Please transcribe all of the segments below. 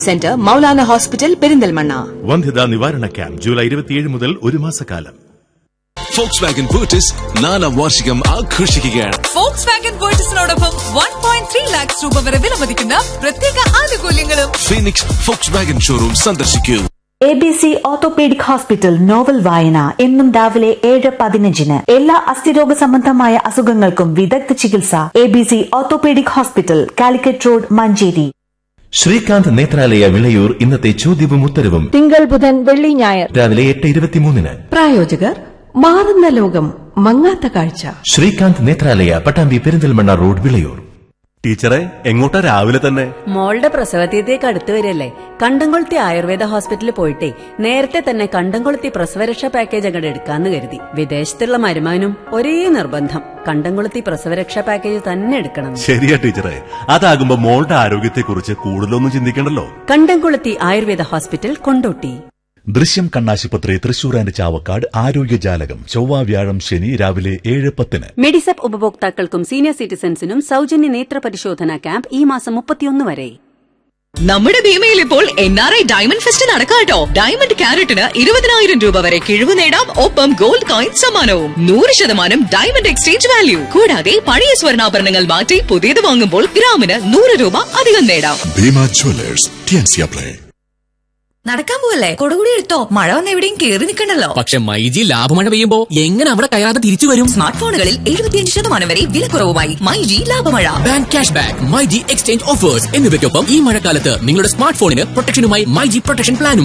centre Maulana hospital Perinthalmanna വന്ധ്യതാ നിവാരണ camp July ഇരുപത്തിയേഴ് മുതൽ ഒരു മാസക്കാലം ഫോക്സ് വാഗൻ ബൂട്ടിസ് നാലാം വാർഷികം ആഘോഷിക്കുകയാണ് ഫോക്സ് വാഗൻ പേർച്ചസിനോടൊപ്പം വൺ പോയിന്റ് ത്രീ ലാക്സ് രൂപ വരെ വിലമതിക്കുന്ന പ്രത്യേക ആനുകൂല്യങ്ങളും ഫീനിക്സ് ഫോക്സ് വാഗൻ ഷോറൂം സന്ദർശിക്കൂ A B C orthopaedic hospital novel വായന എന്നും രാവിലെ ഏഴ് പതിനഞ്ചിന് എല്ലാ അസ്ഥിരോഗ സംബന്ധമായ അസുഖങ്ങൾക്കും വിദഗ്ധ ചികിത്സ A B C orthopaedic hospital Calicut road Manjeri Srikanth Nethralaya Vilayur ഇന്നത്തെ ചോദ്യവും ഉത്തരവും തിങ്കൾ ബുധൻ വെള്ളി ഞായർ രാവിലെ എട്ട് ഇരുപത്തിമൂന്നിന് പ്രായോജകർ മാറുന്ന ലോകം മങ്ങാത്ത കാഴ്ച ശ്രീകാന്ത് നേത്രാലയ പട്ടാമ്പി പെരിന്തൽമണ്ണ റോഡ് വിളയൂർ ടീച്ചറെ എങ്ങോട്ടാ രാവിലെ തന്നെ മോളുടെ പ്രസവതീയത്തേക്ക് അടുത്ത് വരല്ലേ കണ്ടംകൊളുത്തി ആയുർവേദ ഹോസ്പിറ്റലിൽ പോയിട്ടേ നേരത്തെ തന്നെ കണ്ടംകൊളുത്തി പ്രസവരക്ഷാ പാക്കേജ് അങ്ങോട്ട് എടുക്കാന്ന് കരുതി വിദേശത്തുള്ള മരുമാനും ഒരേ നിർബന്ധം കണ്ടംകൊളുത്തി പ്രസവരക്ഷാ പാക്കേജ് തന്നെ എടുക്കണം ശരിയാ ടീച്ചറെ അതാകുമ്പോ മോളുടെ ആരോഗ്യത്തെക്കുറിച്ച് കൂടുതലൊന്നും ചിന്തിക്കണ്ടല്ലോ കണ്ടംകൊളുത്തി ആയുർവേദ ഹോസ്പിറ്റൽ കൊണ്ടോട്ടി ദൃശ്യം കണ്ണാശുപത്രി തൃശൂർ ആൻഡ് ചാവക്കാട് ആരോഗ്യജാലകം ചൊവ്വ വ്യാഴം ശനി രാവിലെ ഏഴ് പത്തിന് മെഡിസെപ്പ് ഉപഭോക്താക്കൾക്കും സീനിയർ സിറ്റിസൺസിനും സൗജന്യ നേത്ര പരിശോധന ക്യാമ്പ് ഈ മാസം മുപ്പത്തിയൊന്ന് വരെ നമ്മുടെ ഭീമയിൽ ഇപ്പോൾ N R I diamond fest നടക്കാട്ടോ ഡയമണ്ട് ക്യാരറ്റിന് ഇരുപതിനായിരം രൂപ വരെ കിഴിവ് നേടാം ഒപ്പം ഗോൾഡ് കോയിൻ സമ്മാനവും നൂറ് ശതമാനം ഡയമണ്ട് എക്സ്ചേഞ്ച് വാല്യൂ കൂടാതെ പഴയ സ്വർണ്ണാഭരണങ്ങൾ മാറ്റി പുതിയത് വാങ്ങുമ്പോൾ ഗ്രാമിന് നൂറ് രൂപ അധികം നേടാം ഭീമ ജ്വല്ലേഴ്സ് ടിഎൻസി അപ്ലൈ നടക്കാൻ പോവല്ലേ കൊടുകൂടി എടുത്തോ മഴ വന്ന് എവിടെയും കേറി നിൽക്കണ്ടല്ലോ പക്ഷെ മൈജി ലാഭമഴ പെയ്യുമ്പോ എങ്ങനെ അവിടെ കയറാതെ തിരിച്ചു വരും സ്മാർട്ട് ഫോണുകളിൽ എഴുപത്തിയഞ്ച് ശതമാനം വരെ വിലക്കുറവുമായി മൈ ജി ലാഭമഴ bank cash back myG exchange offers എന്നിവയ്ക്കൊപ്പം ഈ മഴക്കാലത്ത് നിങ്ങളുടെ സ്മാർട്ട് ഫോണിന് പ്രൊട്ടക്ഷനുമായി മൈജി പ്രൊട്ടക്ഷൻ പ്ലാനും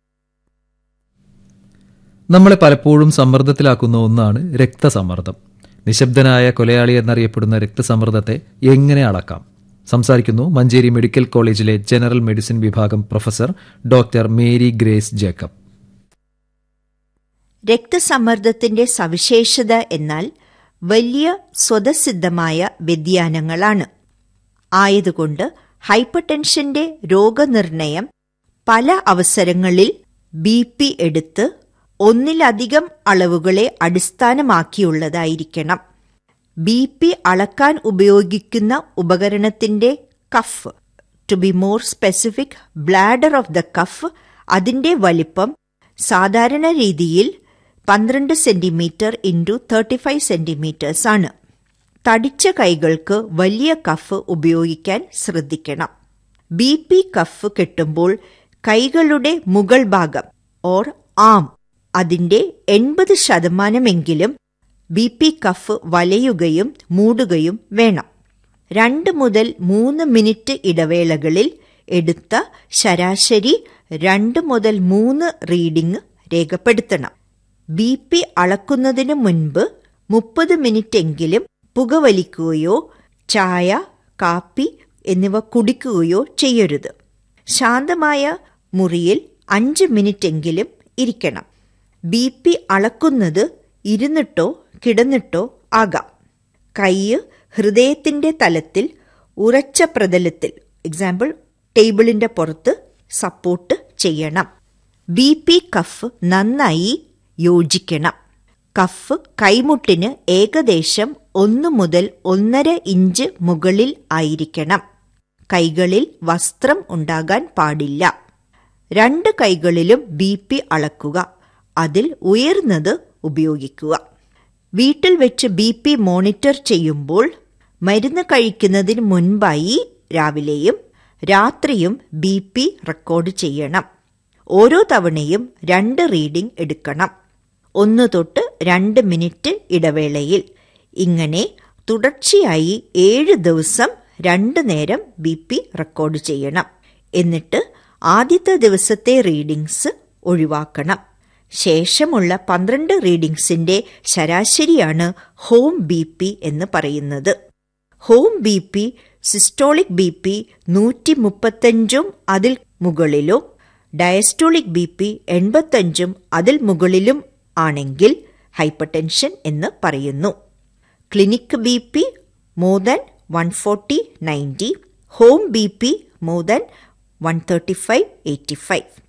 നമ്മളെ പലപ്പോഴും സമ്മർദ്ദത്തിലാക്കുന്ന ഒന്നാണ് രക്തസമ്മർദ്ദം നിശബ്ദനായ കൊലയാളി എന്നറിയപ്പെടുന്ന രക്തസമ്മർദ്ദത്തെ എങ്ങനെ അളക്കാം സംസാരിക്കുന്നു മഞ്ചേരി മെഡിക്കൽ കോളേജിലെ ജനറൽ മെഡിസിൻ വിഭാഗം professor doctor Mary Grace Jacob രക്തസമ്മർദ്ദത്തിന്റെ സവിശേഷത എന്നാൽ വലിയ സ്വതസിദ്ധമായ വ്യതിയാനങ്ങളാണ് ആയതുകൊണ്ട് ഹൈപ്പർടെൻഷന്റെ രോഗനിർണയം പല അവസരങ്ങളിൽ ബി പി എടുത്ത് ഒന്നിലധികം അളവുകളെ അടിസ്ഥാനമാക്കിയുള്ളതായിരിക്കണം ബി പി അളക്കാൻ ഉപയോഗിക്കുന്ന ഉപകരണത്തിന്റെ cuff to be more specific bladder of the cuff അതിന്റെ വലിപ്പം സാധാരണ രീതിയിൽ പന്ത്രണ്ട് centimetre into thirty five centimetres ആണ് തടിച്ച കൈകൾക്ക് വലിയ കഫ് ഉപയോഗിക്കാൻ ശ്രദ്ധിക്കണം ബി പി കഫ് കെട്ടുമ്പോൾ കൈകളുടെ മുകൾ ഭാഗം ഓർ ആം അതിന്റെ എൺപത് ശതമാനമെങ്കിലും ബി പി കഫ് വലയുകയും മൂടുകയും വേണം രണ്ട് മുതൽ മൂന്ന് മിനിറ്റ് ഇടവേളകളിൽ എടുത്ത ശരാശരി രണ്ട് മുതൽ മൂന്ന് റീഡിംഗ് രേഖപ്പെടുത്തണം ബി പി അളക്കുന്നതിനു മുൻപ് മുപ്പത് മിനിറ്റെങ്കിലും പുകവലിക്കുകയോ ചായ കാപ്പി എന്നിവ കുടിക്കുകയോ ചെയ്യരുത് ശാന്തമായ മുറിയിൽ അഞ്ച് മിനിറ്റെങ്കിലും ഇരിക്കണം ബി പി അളക്കുന്നത് ഇരുന്നിട്ടോ കിടന്നിട്ടോ ആകാം കൈ ഹൃദയത്തിന്റെ തലത്തിൽ ഉറച്ച പ്രതലത്തിൽ എക്സാമ്പിൾ ടേബിളിന്റെ പുറത്ത് സപ്പോർട്ട് ചെയ്യണം ബി പി കഫ് നന്നായി യോജിക്കണം കഫ് കൈമുട്ടിന് ഏകദേശം ഒന്ന് മുതൽ ഒന്നര ഇഞ്ച് മുകളിൽ ആയിരിക്കണം കൈകളിൽ വസ്ത്രം ഉണ്ടാകാൻ പാടില്ല രണ്ട് കൈകളിലും ബി പി അളക്കുക അതിൽ ഉയർന്നത് ഉപയോഗിക്കുക വീട്ടിൽ വെച്ച് ബി പി മോണിറ്റർ ചെയ്യുമ്പോൾ മരുന്ന് കഴിക്കുന്നതിന് മുൻപായി രാവിലെയും രാത്രിയും ബി പി റെക്കോർഡ് ചെയ്യണം ഓരോ തവണയും രണ്ട് റീഡിംഗ് എടുക്കണം ഒന്ന് തൊട്ട് രണ്ട് മിനിറ്റ് ഇടവേളയിൽ ഇങ്ങനെ തുടർച്ചയായി ഏഴ് ദിവസം രണ്ട് നേരം ബി പി റെക്കോർഡ് ചെയ്യണം എന്നിട്ട് ആദ്യത്തെ ദിവസത്തെ റീഡിങ്സ് ഒഴിവാക്കണം ശേഷമുള്ള പന്ത്രണ്ട് റീഡിങ്സിന്റെ ശരാശരിയാണ് ഹോം ബി പി എന്ന് പറയുന്നത് home B P systolic B P നൂറ്റി മുപ്പത്തഞ്ചും അതിൽ മുകളിലും ഡയസ്റ്റോളിക് ബി പി എൺപത്തഞ്ചും അതിൽ മുകളിലും ആണെങ്കിൽ ഹൈപ്പർടെൻഷൻ എന്ന് പറയുന്നു clinic B P more than one forty ninety home B P more than one thirty five eighty five